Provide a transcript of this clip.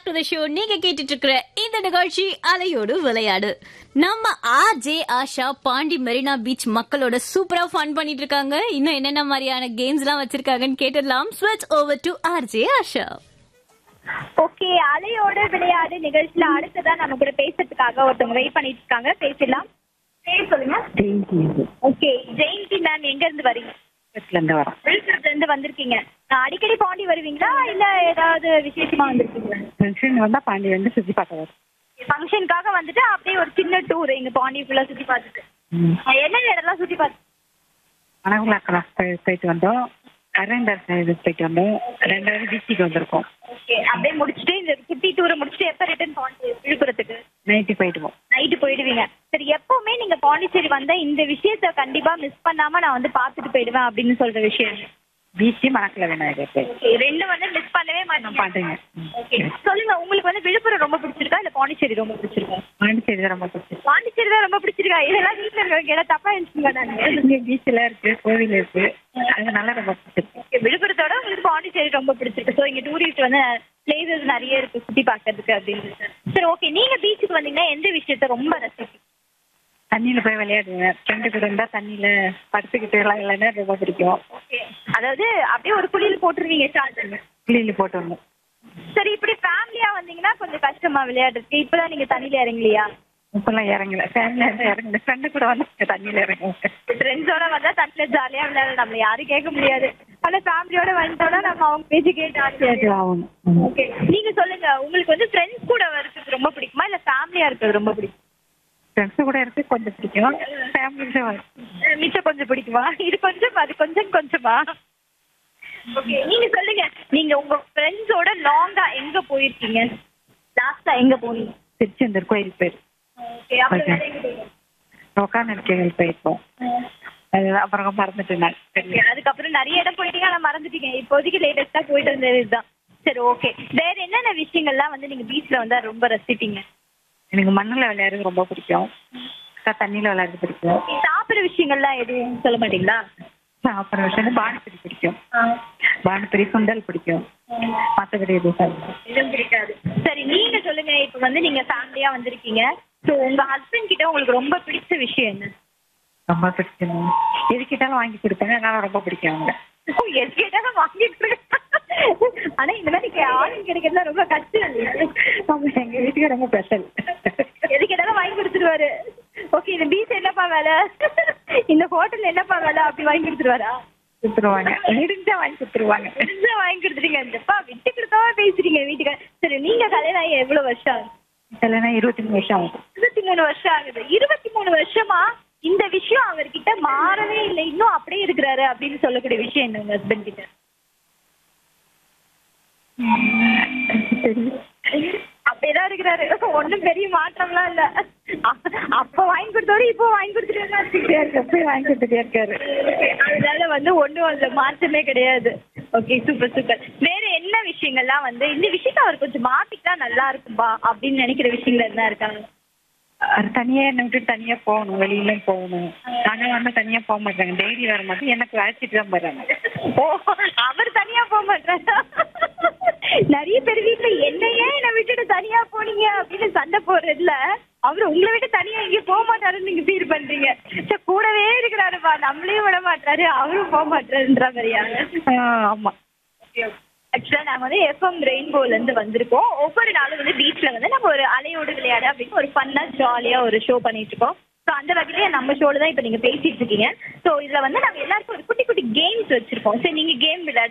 Back to the show நீங்க கேட்டுட்டு இருக்கிற இந்த நிகழ்ச்சி அலையோடு விளையாடு நம்ம R J Asha Pondy Marina beach மக்களோட சூப்பரா ஃபன் பண்ணிட்டு இருக்காங்க இன்னும் என்னென்ன மாதிரியான கேம்ஸ் எல்லாம் வச்சிருக்காங்கன்னு கேட்டுடலாம் ஸ்விட்ச் over to R J Asha okay அலையோட விளையாடு நிகழ்ச்சியில அடுத்ததா நம்ம கூட பேசுறதுக்காக ஒருத்தவங்க வெயிட் பண்ணிட்டு இருக்காங்க பேசலாம் பேர் சொல்லுங்க ஓகே ஜெயந்தி மேம் எங்க இருந்து வரீங்க இருந்து வரோம் விழுப்புரத்துல இருந்து வந்திருக்கீங்க நான் அடிக்கடி பாண்டி வருவீங்களா இல்ல ஏதாவது விசேஷமா வந்திருக்கீங்களா ஃபங்க்ஷன் வந்தா பாண்டி வந்து சுத்தி பார்க்க வரும் ஃபங்க்ஷனுக்காக வந்துட்டு அப்படியே ஒரு சின்ன டூர் இங்க பாண்டி ஃபுல்லா சுத்தி பார்த்துட்டு அஹ் என்னென்ன இடம்லாம் சுத்தி பார்த்து மணகுலா கிளாஸ் போயிட்டு வந்தோம் அரேண்டர் இதுக்கு போயிட்டு வந்தோம் ரெண்டாவது பீச்சுக்கு வந்திருக்கோம் ஓகே அப்படியே முடிச்சுட்டு இந்த குட்டி டூரை முடிச்சுட்டு எப்ப ரிட்டர்ன் பாண்டி விழுப்புரத்துக்கு நைட்டு போயிடுவோம் நைட்டு போயிடுவீங்க சரி எப்பவுமே நீங்க பாண்டிச்சேரி வந்தா இந்த விஷயத்த கண்டிப்பா மிஸ் பண்ணாம நான் வந்து பாத்துட்டு போயிடுவேன் அப்படின்னு சொல்ற விஷயம் பீச்சு மணக்குல விநாயகர் கோயில் ஓகே ரெண்டு வந்து மிஸ் பண்ணவே மாட்டேன் பாட்டுங்க ஓகே சொல்லுங்க உங்களுக்கு வந்து விழுப்புரம் ரொம்ப பிடிச்சிருக்கா இல்ல பாண்டிச்சேரி ரொம்ப பிடிச்சிருக்கா பாண்டிச்சேரி தான் ரொம்ப பிடிச்சிருக்கு பாண்டிச்சேரி தான் ரொம்ப பிடிச்சிருக்கா இதெல்லாம் வீட்டுல இருக்கவங்க ஏதாவது தப்பா நினைச்சுங்க நாங்க இங்க பீச்சில் இருக்கு கோவில் இருக்கு அதனால ரொம்ப பிடிச்சிருக்கு Okay, விழுப்புரத்தோட உங்களுக்கு பாண்டிச்சேரி ரொம்ப பிடிச்சிருக்கு ஸோ இங்க டூரிஸ்ட் வந்து பிளேசஸ் நிறைய இருக்கு சுத்தி பார்க்கறதுக்கு அப்படின்னு சரி ஓகே நீங்க பீச்சுக்கு வந்தீங்கன்னா எந்த விஷயத்த ரொம்ப ரசிப்பீங்க தண்ணியில போய் விளையாடுவேன் ஃப்ரெண்டு கூட இருந்தா தண்ணியில படுத்துக்கிட்டு எல்லாம் இல்லைன்னா ரொம்ப பிடிக்கும் ஓகே அதாவது அப்படியே ஒரு குளியல் போட்டுருவீங்க ஸ்டார்ட் கிளியில போட்டு வந்தோம் சரி இப்படி ஃபேமிலியா வந்தீங்கன்னா கொஞ்சம் கஷ்டமா விளையாடுறதுக்கு இப்பதான் நீங்க தண்ணியில இறங்கலையா இப்பெல்லாம் இறங்கல ஃபேமிலியா இருந்தா இறங்கல ஃப்ரெண்டு கூட வந்து தண்ணியில இறங்குவாங்க ஃப்ரெண்ட்ஸோட வந்தா தண்ணில ஜாலியா விளையாட நம்மள யாரும் கேட்க முடியாது ஆனா ஃபேமிலியோட வந்துட்டோம்னா நம்ம அவங்க பேச்சு கேட்டு ஆச்சு ஆகணும் ஓகே நீங்க சொல்லுங்க உங்களுக்கு வந்து ஃப்ரெண்ட்ஸ் கூட இருக்கிறது ரொம்ப பிடிக்குமா இல்ல ஃபேமிலியா இருக்கிறது ரொம்ப பிடிக்கும் ஃப்ரெண்ட்ஸ் கூட இருக்கு கொஞ்சம் பிடிக்கும் ஃபேமிலியோட மிச்சம் கொஞ்சம் பிடிக்குமா இது கொஞ்சம் அது கொஞ்சம் கொஞ்சமா ஓகே நீங்க சொல்லுங்க நீங்க உங்க ஃப்ரெண்ட்ஸோட லாங்கா எங்க போயிருக்கீங்க லாஸ்டா எங்க போனீங்க திருச்செந்தூர் கோயில் பேர் ஓகே அப்புறம் வேற எங்க போனீங்க? நோக்காநடிக்கைகள் போயிருக்கோம் அது அப்புறம் மறந்துட்டு நான் Okay, அதுக்கப்புறம் நிறைய இடம் போயிட்டீங்க ஆனா மறந்துட்டீங்க இப்போதைக்கு லேட்டஸ்டா போயிட்டு வந்தது இதுதான் சரி ஓகே வேற என்னென்ன விஷயங்கள்லாம் வந்து நீங்க பீச்ல வந்தா ரொம்ப ரசிப்பீங்க எனக்கு மண்ணில் விளையாடுறது ரொம்ப பிடிக்கும் அக்கா தண்ணியில் விளையாடுறது பிடிக்கும் சாப்பிடுற விஷயங்கள்லாம் எதுவும் சொல்ல மாட்டீங்களா அப்புறம் விஷயம் பானிபூரி பிடிக்கும் பானிபூரி சுண்டல் பிடிக்கும் மற்றபடி எதுவும் சாப்பிடுவோம் எதுவும் பிடிக்காது சரி நீங்க சொல்லுங்க இப்ப வந்து நீங்க ஃபேமிலியா வந்திருக்கீங்க சோ உங்க ஹஸ்பண்ட் கிட்ட உங்களுக்கு ரொம்ப பிடிச்ச விஷயம் என்ன ரொம்ப பிடிக்கும் எது கேட்டாலும் வாங்கி கொடுப்பாங்க அதனால ரொம்ப பிடிக்கும் அவங்க ஓ, எது கேட்டாலும் வாங்கிட்டு இருக்க. ஆனா இந்த மாதிரி கே- ஆளுங்க கிடைக்கிறது ரொம்ப கஷ்டம் இல்லையா? ஆமா எங்க வீட்டுக்கு ரொம்ப ஸ்பெஷல் எது கேட்டாலும் வாங்கி கொடுத்துருவாரு ஓகே இந்த பீச் என்னப்பா வேலை இந்த ஹோட்டல் என்னப்பா வேலை அப்படி வாங்கி கொடுத்துருவாரா கொடுத்துருவாங்க முடிஞ்சா வாங்கி கொடுத்துருவாங்க தெரிஞ்சா வாங்கி கொடுத்துட்டீங்க இந்தப்பா விட்டு கொடுத்தாவா பேசுறீங்க வீட்டுக்கு சரி நீங்க கல்யாணம் ஆகி எவ்வளவு வருஷம் ஆகுது இல்லைன்னா இருபத்தி மூணு வருஷம் ஆகும் இருபத்தி மூணு வருஷம் ஆகுது இருபத்தி மூணு வருஷமா இந்த விஷயம் அவர்கிட்ட மாறவே இல்லை இன்னும் அப்படியே இருக்கிறாரு அப்படின்னு சொல்லக்கூடிய விஷயம் என்ன உங்க ஹஸ்பண்ட் கிட்ட அப்படியேதான் இருக்கிறாரு ஒண்ணும் பெரிய மாற்றம்லாம் இல்ல அ- அப்ப வாங்கி கொடுத்தோட இப்போ வாங்கி கொடுத்துட்டு எப்பயும் வாங்கி கொடுத்துட்டே இருக்காரு அதனால வந்து ஒண்ணும் அதுல மாற்றமே கிடையாது ஓகே சூப்பர் சூப்பர் வேற என்ன விஷயங்கள்லாம் வந்து இந்த விஷயத்த அவர் கொஞ்சம் மாத்திக்கிட்டா நல்லா இருக்கும்பா அப்படின்னு நினைக்கிற விஷயங்கள் என்ன இருக்காங்க அது தனியா என்னை விட்டு தனியா போகணும் வெளியில போகணும் நாங்க வந்து தனியா போக மாட்டாங்க டெய்லி வர மாட்டோம் எனக்கு அழைச்சிட்டு தான் போறாங்க ஓ அவர் தனியா போக மாட்டாரா நிறைய பேர் வீட்டுல என்ன ஏன் என்னை விட்டுட்டு தனியா போனீங்க அப்படின்னு சண்டை போடுறதுல அவரு உங்களை விட்டு தனியா எங்கேயும் போக மாட்டாருன்னு நீங்க ஃபீல் பண்றீங்க சே, கூடவே இருக்கிறாருப்பா நம்மளையும் விட மாட்டாரு அவரும் போக மாட்டாருன்ற மாதிரியா ஆஹ் ஆமா ஆக்சுவலா நாங்க வந்து எஃப்எம் ரெயின்போல இருந்து வந்திருக்கோம் ஒவ்வொரு நாளும் வந்து பீச்ல வந்து நம்ம ஒரு அலையோடு விளையாடு அப்படின்னு ஒரு ஃபன்னா ஜாலியா ஒரு ஷோ பண்ணிட்டு இருக்கோம் ஸோ அந்த வகையில நம்ம ஷோல தான் இப்போ நீங்க பேசிட்டு இருக்கீங்க ஸோ இதுல வந்து நாங்க எல்லாருக்கும் ஒரு குட்டி குட்டி கேம்ஸ் வச்சிருக்கோம் சரி நீங்க கேம் விளையாடு